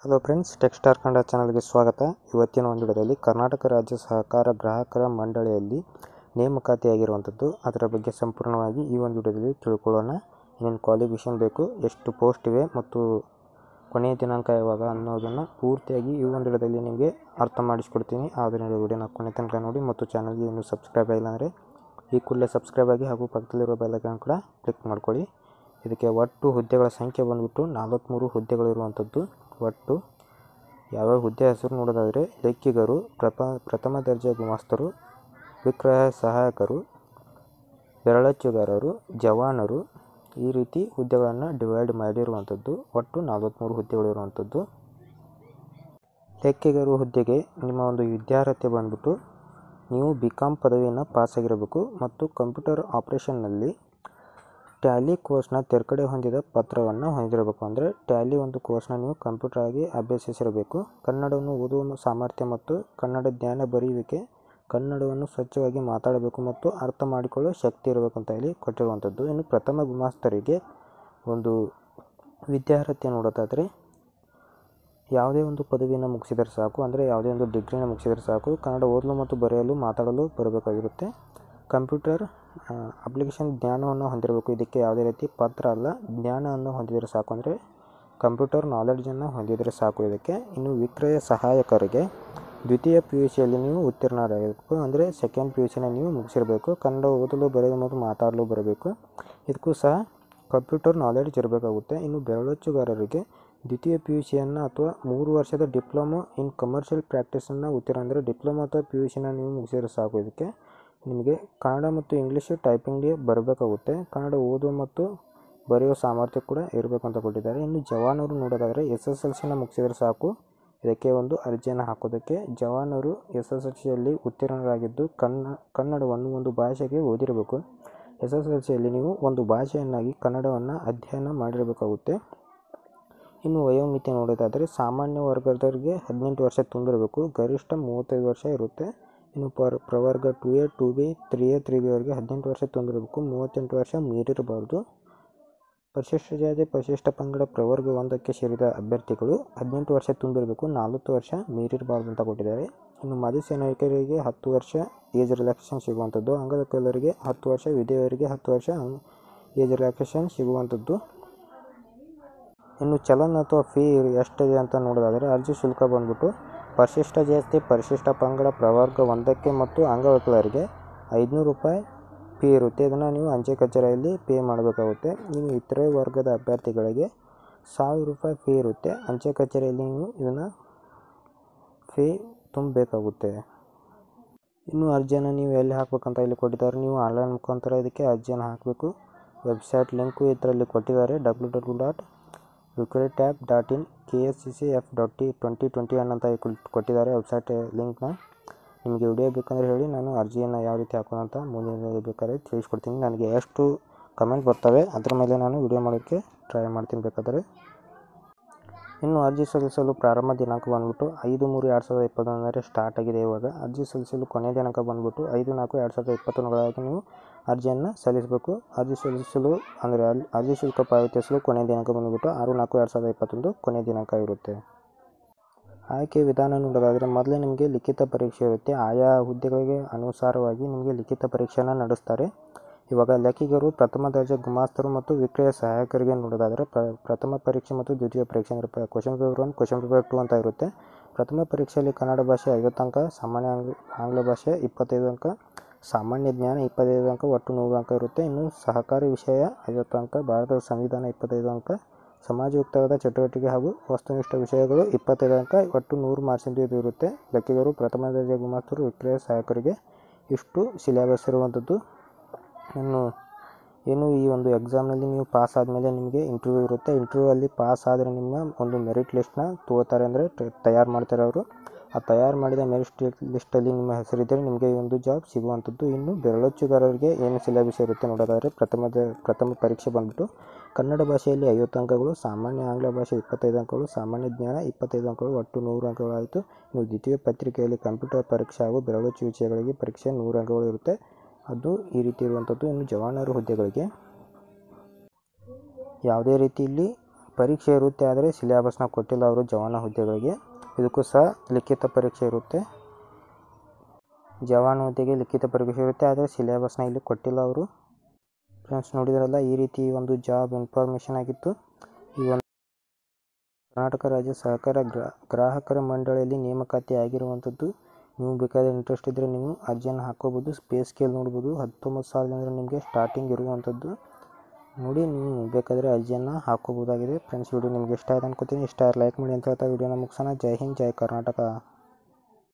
hello friends ಟೆಕ್ಸ್ಟಾರ್ Kannada ಚಾನಲ್ಗೆ ಸ್ವಾಗತ ಇವತ್ತಿನ ಒಂದು ವಿಡಿಯೋದಲ್ಲಿ ಕರ್ನಾಟಕ ರಾಜ್ಯ ಸಹಕಾರ ಗ್ರಾಹಕರ ಮಂಡಳಿಯಲ್ಲಿ ನೇಮಕಾತಿಯಾಗಿರುವಂಥದ್ದು ಅದರ ಬಗ್ಗೆ ಸಂಪೂರ್ಣವಾಗಿ ಈ ಒಂದು ವಿಡಿಯೋದಲ್ಲಿ ತಿಳ್ಕೊಳ್ಳೋಣ ಏನೇನು ಕ್ವಾಲಿಫಿಕೇಷನ್ ಬೇಕು ಎಷ್ಟು ಪೋಸ್ಟ್ ಇವೆ ಮತ್ತು ಕೊನೆಯ ದಿನಾಂಕ ಯಾವಾಗ ಅನ್ನೋದನ್ನು ಪೂರ್ತಿಯಾಗಿ ಈ ಒಂದು ವಿಡಿಯೋದಲ್ಲಿ ನಿಮಗೆ ಅರ್ಥ ಮಾಡಿಸ್ಕೊಡ್ತೀನಿ ಆದ್ದರಿಂದ ವಿಡಿಯೋನ ಕೊನೆ ತನಕ ನೋಡಿ ಮತ್ತು ಚಾನಲ್ಗೆ ಇನ್ನೂ ಸಬ್ಸ್ಕ್ರೈಬ್ ಆಗಿಲ್ಲ ಅಂದರೆ ಈ ಕೂಡಲೇ ಸಬ್ಸ್ಕ್ರೈಬ್ ಆಗಿ ಹಾಗೂ ಪಕ್ಕದಲ್ಲಿರೋ ಬೆಲ್ಲೈಕನ್ ಕೂಡ ಕ್ಲಿಕ್ ಮಾಡ್ಕೊಳ್ಳಿ ಇದಕ್ಕೆ ಒಟ್ಟು ಹುದ್ದೆಗಳ ಸಂಖ್ಯೆ ಬಂದ್ಬಿಟ್ಟು ನಲವತ್ತ್ಮೂರು ಹುದ್ದೆಗಳಿರುವಂಥದ್ದು ಒಟ್ಟು ಯಾವ್ಯಾವ ಹುದ್ದೆ ಹೆಸರು ನೋಡೋದಾದರೆ ಲೆಕ್ಕಿಗರು ಪ್ರಪ ಪ್ರಥಮ ದರ್ಜೆ ಗುಮಾಸ್ತರು ವಿಕ್ರಯ ಸಹಾಯಕರು ಬೆರಳಚ್ಚುಗಾರರು ಜವಾನರು ಈ ರೀತಿ ಹುದ್ದೆಗಳನ್ನು ಡಿವೈಡ್ ಮಾಡಿರುವಂಥದ್ದು ಒಟ್ಟು ನಲವತ್ತ್ಮೂರು ಹುದ್ದೆಗಳಿರುವಂಥದ್ದು ಲೆಕ್ಕಿಗರು ಹುದ್ದೆಗೆ ನಿಮ್ಮ ಒಂದು ವಿದ್ಯಾರ್ಹತೆ ಬಂದ್ಬಿಟ್ಟು ನೀವು ಬಿ ಕಾಮ್ ಪದವಿಯನ್ನು ಪಾಸಾಗಿರಬೇಕು ಮತ್ತು ಕಂಪ್ಯೂಟರ್ ಆಪ್ರೇಷನ್ನಲ್ಲಿ ಟ್ಯಾಲಿ ಕೋರ್ಸ್ನ ತೆರಕಡೆ ಹೊಂದಿದ ಪತ್ರವನ್ನು ಹೊಂದಿರಬೇಕು ಅಂದರೆ ಟ್ಯಾಲಿ ಒಂದು ಕೋರ್ಸ್ನ ನೀವು ಕಂಪ್ಯೂಟರ್ ಆಗಿ ಅಭ್ಯಸಿಸಿರಬೇಕು ಕನ್ನಡವನ್ನು ಓದುವ ಸಾಮರ್ಥ್ಯ ಮತ್ತು ಕನ್ನಡ ಜ್ಞಾನ ಬರೆಯುವಿಕೆ ಕನ್ನಡವನ್ನು ಸ್ವಚ್ಛವಾಗಿ ಮಾತಾಡಬೇಕು ಮತ್ತು ಅರ್ಥ ಮಾಡಿಕೊಳ್ಳುವ ಶಕ್ತಿ ಇರಬೇಕು ಅಂತ ಹೇಳಿ ಕೊಟ್ಟಿರುವಂಥದ್ದು ಇನ್ನು ಪ್ರಥಮ ಗುಮಾಸ್ತರಿಗೆ ಒಂದು ವಿದ್ಯಾರ್ಹತೆ ನೋಡೋದಾದರೆ ಯಾವುದೇ ಒಂದು ಪದವಿಯನ್ನು ಮುಗಿಸಿದರೆ ಸಾಕು ಅಂದರೆ ಯಾವುದೇ ಒಂದು ಡಿಗ್ರಿನ ಮುಗಿಸಿದರೆ ಸಾಕು ಕನ್ನಡ ಓದಲು ಮತ್ತು ಬರೆಯಲು ಮಾತಾಡಲು ಬರಬೇಕಾಗಿರುತ್ತೆ ಕಂಪ್ಯೂಟರ್ ಅಪ್ಲಿಕೇಶನ್ ಜ್ಞಾನವನ್ನು ಹೊಂದಿರಬೇಕು ಇದಕ್ಕೆ ಯಾವುದೇ ರೀತಿ ಪತ್ರ ಅಲ್ಲ ಜ್ಞಾನವನ್ನು ಹೊಂದಿದರೆ ಸಾಕು ಅಂದರೆ ಕಂಪ್ಯೂಟರ್ ನಾಲೆಡ್ಜನ್ನು ಹೊಂದಿದರೆ ಸಾಕು ಇದಕ್ಕೆ ಇನ್ನು ವಿಕ್ರಯ ಸಹಾಯಕರಿಗೆ ದ್ವಿತೀಯ ಪಿ ಯು ಸಿಯಲ್ಲಿ ನೀವು ಉತ್ತೀರ್ಣರಾಗಬೇಕು ಅಂದರೆ ಸೆಕೆಂಡ್ ಪಿ ಯು ಸಿನ ನೀವು ಮುಗಿಸಿರಬೇಕು ಕನ್ನಡ ಓದಲು ಬರೆಯಲು ಮತ್ತು ಮಾತಾಡಲು ಬರಬೇಕು ಇದಕ್ಕೂ ಸಹ ಕಂಪ್ಯೂಟರ್ ನಾಲೆಡ್ಜ್ ಇರಬೇಕಾಗುತ್ತೆ ಇನ್ನು ಬೆರಳಚ್ಚುಗಾರರಿಗೆ ದ್ವಿತೀಯ ಪಿ ಯು ಸಿಯನ್ನು ಅಥವಾ ಮೂರು ವರ್ಷದ ಡಿಪ್ಲೊಮೊ ಇನ್ ಕಮರ್ಷಿಯಲ್ ಪ್ರಾಕ್ಟೀಸನ್ನು ಉತ್ತೀರ್ಣ ಅಂದರೆ ಡಿಪ್ಲೊಮೊ ಅಥವಾ ಪಿ ಯು ಸಿನ ನೀವು ಮುಗಿಸಿದ್ರೆ ಸಾಕು ಇದಕ್ಕೆ ನಿಮಗೆ ಕನ್ನಡ ಮತ್ತು ಇಂಗ್ಲೀಷ್ ಟೈಪಿಂಗ್ಗೆ ಬರಬೇಕಾಗುತ್ತೆ ಕನ್ನಡ ಓದುವ ಮತ್ತು ಬರೆಯುವ ಸಾಮರ್ಥ್ಯ ಕೂಡ ಇರಬೇಕು ಅಂತ ಕೊಟ್ಟಿದ್ದಾರೆ ಇನ್ನು ಜವಾನರು ನೋಡೋದಾದರೆ ಎಸ್ ಎಸ್ ಎಲ್ ಸಿನ ಮುಗಿಸಿದ್ರೆ ಸಾಕು ಇದಕ್ಕೆ ಒಂದು ಅರ್ಜಿಯನ್ನು ಹಾಕೋದಕ್ಕೆ ಜವಾನರು ಎಸ್ ಎಸ್ ಎಲ್ ಸಿಯಲ್ಲಿ ಉತ್ತೀರ್ಣರಾಗಿದ್ದು ಕನ್ನ ಕನ್ನಡವನ್ನು ಒಂದು ಭಾಷೆಗೆ ಓದಿರಬೇಕು ಎಸ್ ಎಸ್ ಎಲ್ ಸಿಯಲ್ಲಿ ನೀವು ಒಂದು ಭಾಷೆಯನ್ನಾಗಿ ಕನ್ನಡವನ್ನು ಅಧ್ಯಯನ ಮಾಡಿರಬೇಕಾಗುತ್ತೆ ಇನ್ನು ವಯೋಮಿತಿ ನೋಡೋದಾದರೆ ಸಾಮಾನ್ಯ ವರ್ಗದವರಿಗೆ ಹದಿನೆಂಟು ವರ್ಷ ತುಂಬಿರಬೇಕು ಗರಿಷ್ಠ ಮೂವತ್ತೈದು ವರ್ಷ ಇರುತ್ತೆ ಇನ್ನು ಪರ್ ಪ್ರವರ್ಗ two A two B three A three B ಅವರಿಗೆ ಹದಿನೆಂಟು ವರ್ಷ ತುಂಬಿರಬೇಕು ಮೂವತ್ತೆಂಟು ವರ್ಷ ಮೀರಿರಬಾರ್ದು ಪರಿಶಿಷ್ಟ ಜಾತಿ ಪರಿಶಿಷ್ಟ ಪಂಗಡ ಪ್ರವರ್ಗ ಒಂದಕ್ಕೆ ಸೇರಿದ ಅಭ್ಯರ್ಥಿಗಳು ಹದಿನೆಂಟು ವರ್ಷ ತುಂಬಿರಬೇಕು ನಲವತ್ತು ವರ್ಷ ಮೀರಿರಬಾರ್ದು ಅಂತ ಕೊಟ್ಟಿದ್ದಾರೆ ಇನ್ನು ಮಾಜಿ ಸೈನಿಕರಿಗೆ ಹತ್ತು ವರ್ಷ ಏಜ್ ರಿಲ್ಯಾಕ್ಸೇಷನ್ ಸಿಗುವಂಥದ್ದು ಅಂಗವಿಕಲರಿಗೆ ಹತ್ತು ವರ್ಷ ವಿಧವೆಯರಿಗೆ ಹತ್ತು ವರ್ಷ ಏಜ್ ರಿಲ್ಯಾಕ್ಸೇಷನ್ ಸಿಗುವಂಥದ್ದು ಇನ್ನು ಚಲನ್ ಅಥವಾ ಫೀ ಎಷ್ಟಿದೆ ಅಂತ ನೋಡೋದಾದರೆ ಅರ್ಜಿ ಶುಲ್ಕ ಬಂದ್ಬಿಟ್ಟು ಪರಿಶಿಷ್ಟ ಜಾತಿ ಪರಿಶಿಷ್ಟ ಪಂಗಡ ಪ್ರವರ್ಗ ಒಂದಕ್ಕೆ ಮತ್ತು ಅಂಗವಿಕಲರಿಗೆ ಐದುನೂರು ರೂಪಾಯಿ ಫೀ ಇರುತ್ತೆ ಇದನ್ನು ನೀವು ಅಂಚೆ ಕಚೇರಿಯಲ್ಲಿ ಪೇ ಮಾಡಬೇಕಾಗುತ್ತೆ ಇನ್ನು ಇತರೆ ವರ್ಗದ ಅಭ್ಯರ್ಥಿಗಳಿಗೆ ಸಾವಿರ ರೂಪಾಯಿ ಫೀ ಇರುತ್ತೆ ಅಂಚೆ ಕಚೇರಿಯಲ್ಲಿ ನೀವು ಇದನ್ನು ಫೀ ತುಂಬಬೇಕಾಗುತ್ತೆ ಇನ್ನು ಅರ್ಜಿಯನ್ನು ನೀವು ಎಲ್ಲಿ ಹಾಕ್ಬೇಕಂತ ಇಲ್ಲಿ ಕೊಟ್ಟಿದ್ದಾರೆ ನೀವು ಆನ್ಲೈನ್ ಮುಖಾಂತರ ಇದಕ್ಕೆ ಅರ್ಜಿಯನ್ನು ಹಾಕಬೇಕು ವೆಬ್ಸೈಟ್ ಲಿಂಕು ಇದರಲ್ಲಿ ಕೊಟ್ಟಿದ್ದಾರೆ ಡಬ್ಲ್ಯೂ ಡಬ್ಲ್ಯೂ ಡಾಟ್ ಯುಕ್ರೇಟ್ ಟ್ಯಾಬ್ dot in K S C C F dot T twenty twenty one ಅಂತ ಕೊಟ್ಟಿದ್ದಾರೆ ವೆಬ್ಸೈಟ್ ಲಿಂಕ್ನ ನಿಮಗೆ ವಿಡಿಯೋ ಬೇಕಂದರೆ ಹೇಳಿ ನಾನು ಅರ್ಜಿಯನ್ನು ಯಾವ ರೀತಿ ಹಾಕೋದಂತ ಮುಂದಿನ ಬೇಕಾದ್ರೆ ತಿಳಿಸ್ಕೊಡ್ತೀನಿ ನನಗೆ ಎಷ್ಟು ಕಮೆಂಟ್ ಬರ್ತವೆ ಅದ್ರ ಮೇಲೆ ನಾನು ವಿಡಿಯೋ ಮಾಡೋಕ್ಕೆ ಟ್ರೈ ಮಾಡ್ತೀನಿ ಬೇಕಾದರೆ ಇನ್ನು ಅರ್ಜಿ ಸಲ್ಲಿಸಲು ಪ್ರಾರಂಭ ದಿನಾಂಕ ಬಂದ್ಬಿಟ್ಟು ಐದು ಮೂರು ಎರಡು ಸಾವಿರದ ಇಪ್ಪತ್ತೊಂದರ ಸ್ಟಾರ್ಟ್ ಆಗಿದೆ ಇವಾಗ ಅರ್ಜಿ ಸಲ್ಲಿಸಲು ಕೊನೆಯ ದಿನಾಂಕ ಬಂದ್ಬಿಟ್ಟು ಐದು ನಾಲ್ಕು ಎರಡು ಸಾವಿರದ ಇಪ್ಪತ್ತೊಂದರೊಳಗೆ ನೀವು ಅರ್ಜಿಯನ್ನು ಸಲ್ಲಿಸಬೇಕು ಅರ್ಜಿ ಸಲ್ಲಿಸಲು ಅಂದರೆ ಅಲ್ಲಿ ಅರ್ಜಿ ಶುಲ್ಕ ಪಾವತಿಸಲು ಕೊನೆಯ ದಿನಾಂಕ ಬಂದುಬಿಟ್ಟು ಆರು ನಾಲ್ಕು ಎರಡು ಸಾವಿರದ ಇಪ್ಪತ್ತೊಂದು ಕೊನೆಯ ದಿನಾಂಕ ಇರುತ್ತೆ ಆಯ್ಕೆ ವಿಧಾನ ನೋಡೋದಾದರೆ ಮೊದಲೇ ನಿಮಗೆ ಲಿಖಿತ ಪರೀಕ್ಷೆ ಇರುತ್ತೆ ಆಯಾ ಹುದ್ದೆಗಳಿಗೆ ಅನುಸಾರವಾಗಿ ನಿಮಗೆ ಲಿಖಿತ ಪರೀಕ್ಷೆಯನ್ನು ನಡೆಸ್ತಾರೆ ಇವಾಗ ಲೆಕ್ಕಿಗರು ಪ್ರಥಮ ದರ್ಜೆ ಗುಮಾಸ್ತರು ಮತ್ತು ವಿಕ್ರಯ ಸಹಾಯಕರಿಗೆ ನೋಡೋದಾದರೆ ಪ್ರ ಪ್ರಥಮ ಪರೀಕ್ಷೆ ಮತ್ತು ದ್ವಿತೀಯ ಪರೀಕ್ಷೆ ಅಂದರೆ question paper one question paper two ಅಂತ ಇರುತ್ತೆ ಪ್ರಥಮ ಪರೀಕ್ಷೆಯಲ್ಲಿ ಕನ್ನಡ ಭಾಷೆ ಐವತ್ತು ಅಂಕ ಸಾಮಾನ್ಯ ಆಂಗ್ಲ ಭಾಷೆ ಇಪ್ಪತ್ತೈದು ಅಂಕ ಸಾಮಾನ್ಯ ಜ್ಞಾನ ಇಪ್ಪತ್ತೈದು ಅಂಕ ಒಟ್ಟು ನೂರು ಅಂಕ ಇರುತ್ತೆ ಇನ್ನು ಸಹಕಾರಿ ವಿಷಯ ಐವತ್ತು ಅಂಕ ಭಾರತದ ಸಂವಿಧಾನ ಇಪ್ಪತ್ತೈದು ಅಂಕ ಸಮಾಜಯುಕ್ತವಾದ ಚಟುವಟಿಕೆ ಹಾಗೂ ವಸ್ತುನಿಷ್ಠ ವಿಷಯಗಳು ಇಪ್ಪತ್ತೈದು ಅಂಕ ಒಟ್ಟು ನೂರು ಮಾರ್ಕ್ಸಿಂದ ಇದು ಇರುತ್ತೆ ಲೆಕ್ಕಿಗರು ಪ್ರಥಮ ದರ್ಜೆ ಗುಮಾಸ್ತರು ವಿಕ್ರಯ ಸಹಾಯಕರಿಗೆ ಇಷ್ಟು ಸಿಲೆಬಸ್ ಇರುವಂಥದ್ದು ಇನ್ನು ಏನು ಈ ಒಂದು ಎಕ್ಸಾಮ್ನಲ್ಲಿ ನೀವು ಪಾಸ್ ಆದಮೇಲೆ ನಿಮಗೆ ಇಂಟರ್ವ್ಯೂ ಇರುತ್ತೆ ಇಂಟರ್ವ್ಯೂ ಅಲ್ಲಿ ಪಾಸ್ ಆದರೆ ನಿಮ್ಮ ಒಂದು ಮೆರಿಟ್ ಲಿಸ್ಟ್ನ ತಗೋತಾರೆ ಅಂದರೆ ತಯಾರು ಮಾಡ್ತಾರೆ ಅವರು ಆ ತಯಾರು ಮಾಡಿದ ಮೆರಿಟ್ ಲಿಸ್ಟಲ್ಲಿ ನಿಮ್ಮ ಹೆಸರಿದ್ದರೆ ನಿಮಗೆ ಈ ಒಂದು ಜಾಬ್ ಸಿಗುವಂಥದ್ದು ಇನ್ನು ಬೆರಳಚ್ಚುಗಾರರಿಗೆ ಏನು ಸಿಲೆಬಸ್ ಇರುತ್ತೆ ನೋಡೋದಾದರೆ ಪ್ರಥಮದ ಪ್ರಥಮ ಪರೀಕ್ಷೆ ಬಂದ್ಬಿಟ್ಟು ಕನ್ನಡ ಭಾಷೆಯಲ್ಲಿ ಐವತ್ತು ಅಂಕಗಳು ಸಾಮಾನ್ಯ ಆಂಗ್ಲ ಭಾಷೆ ಇಪ್ಪತ್ತೈದು ಅಂಕಗಳು ಸಾಮಾನ್ಯ ಜ್ಞಾನ ಇಪ್ಪತ್ತೈದು ಅಂಕಗಳು ಒಟ್ಟು ನೂರು ಅಂಕಗಳಾಯಿತು ಇನ್ನು ದ್ವಿತೀಯ ಪತ್ರಿಕೆಯಲ್ಲಿ ಕಂಪ್ಯೂಟರ್ ಪರೀಕ್ಷೆ ಹಾಗೂ ಬೆರಳಚ್ಚು ವಿಷಯಗಳಿಗೆ ಪರೀಕ್ಷೆ ನೂರು ಅಂಕಗಳು ಇರುತ್ತೆ ಅದು ಈ ರೀತಿ ಇರುವಂಥದ್ದು ಇನ್ನು ಜವಾನರು ಹುದ್ದೆಗಳಿಗೆ ಯಾವುದೇ ರೀತಿಯಲ್ಲಿ ಪರೀಕ್ಷೆ ಇರುತ್ತೆ ಆದರೆ ಸಿಲೆಬಸ್ನ ಕೊಟ್ಟಿಲ್ಲ ಅವರು ಜವಾನ ಹುದ್ದೆಗಳಿಗೆ ಇದಕ್ಕೂ ಸಹ ಲಿಖಿತ ಪರೀಕ್ಷೆ ಇರುತ್ತೆ ಜವಾನ ಹುದ್ದೆಗೆ ಲಿಖಿತ ಪರೀಕ್ಷೆ ಇರುತ್ತೆ ಆದರೆ ಸಿಲೆಬಸ್ನ ಇಲ್ಲಿ ಕೊಟ್ಟಿಲ್ಲ ಅವರು ಫ್ರೆಂಡ್ಸ್ ನೋಡಿದ್ರಲ್ಲ ಈ ರೀತಿ ಒಂದು ಜಾಬ್ ಇನ್ಫಾರ್ಮೇಷನ್ ಆಗಿತ್ತು ಈ ಒಂದು ಕರ್ನಾಟಕ ರಾಜ್ಯ ಸಹಕಾರ ಗ್ರಾ ಗ್ರಾಹಕರ ಮಂಡಳಿಯಲ್ಲಿ ನೇಮಕಾತಿ ಆಗಿರುವಂಥದ್ದು ನೀವು ಬೇಕಾದರೆ ಇಂಟ್ರೆಸ್ಟ್ ಇದ್ದರೆ ನೀವು ಅರ್ಜಿಯನ್ನು ಹಾಕೋಬೋದು ಪೇ ಸ್ಕೇಲ್ ನೋಡ್ಬೋದು ಹತ್ತೊಂಬತ್ತು ಸಾವಿರದಿಂದ ನಿಮಗೆ ಸ್ಟಾರ್ಟಿಂಗ್ ಇರುವಂಥದ್ದು ನೋಡಿ ನೀವು ಬೇಕಾದರೆ ಅರ್ಜಿಯನ್ನು ಹಾಕೋಬೋದಾಗಿದೆ ಫ್ರೆಂಡ್ಸ್ ವಿಡಿಯೋ ನಿಮಗೆ ಇಷ್ಟ ಆಯ್ತು ಅನ್ಕೋತೀನಿ ಇಷ್ಟ ಲೈಕ್ ಮಾಡಿ ಅಂತ ಹೇಳ್ತಾ ವಿಡಿಯೋನ ಮುಗಿಸೋಣ ಜೈ ಹಿಂದ್ ಜೈ ಕರ್ನಾಟಕ